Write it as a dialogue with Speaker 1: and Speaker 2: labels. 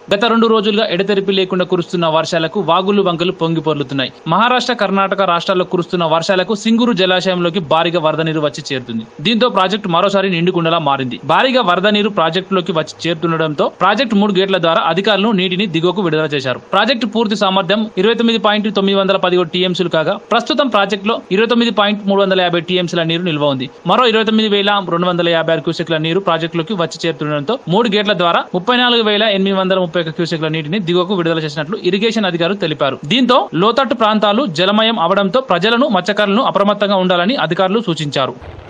Speaker 1: గత రెండు రోజులుగా ఎడతెరిపి లేకుండా కురుస్తున్న వర్షాలకు వాగులు వంకలు పొంగి పొర్లుతున్నాయి మహారాష్ట్ర కర్ణాటక రాష్ట్రాల్లో కురుస్తున్న వర్షాలకు సింగూరు జలాశయంలోకి భారీగా వరద నీరు వచ్చి చేరుతుంది దీంతో ప్రాజెక్టు మరోసారి నిండుకుండలా మారింది భారీగా వరద నీరు ప్రాజెక్టులోకి వచ్చి చేరుతుండటంతో ప్రాజెక్టు మూడు గేట్ల ద్వారా అధికారులు నీటిని దిగువకు విడుదల చేశారు ప్రాజెక్టు పూర్తి సామర్థ్యం ఇరవై తొమ్మిది పాయింట్ తొమ్మిది వందల పదిహేడు టీఎంసీలు కాగా ప్రస్తుతం ప్రాజెక్టులో ఇరవై తొమ్మిది పాయింట్ మూడు వందల యాభై టీఎంసీల నీరు నిల్వ ఉంది మరో ఇరవై తొమ్మిది వేల రెండు వందల యాభై ఆరు క్యూసెక్ల నీరు ప్రాజెక్టులోకి వచ్చి చేరుతుండటంతో మూడు గేట్ల ద్వారా ముప్పై నాలుగు వేల ఎనిమిది వందల ముప్పై ఒక క్యూసెక్ల నీటిని దిగువకు విడుదల చేసినట్లు ఇరిగేషన్ అధికారులు తెలిపారు దీంతో లోతట్టు ప్రాంతాలు జలమయం అవడంతో ప్రజలను మత్స్యకారులను అప్రమత్తంగా ఉండాలని అధికారులు సూచించారు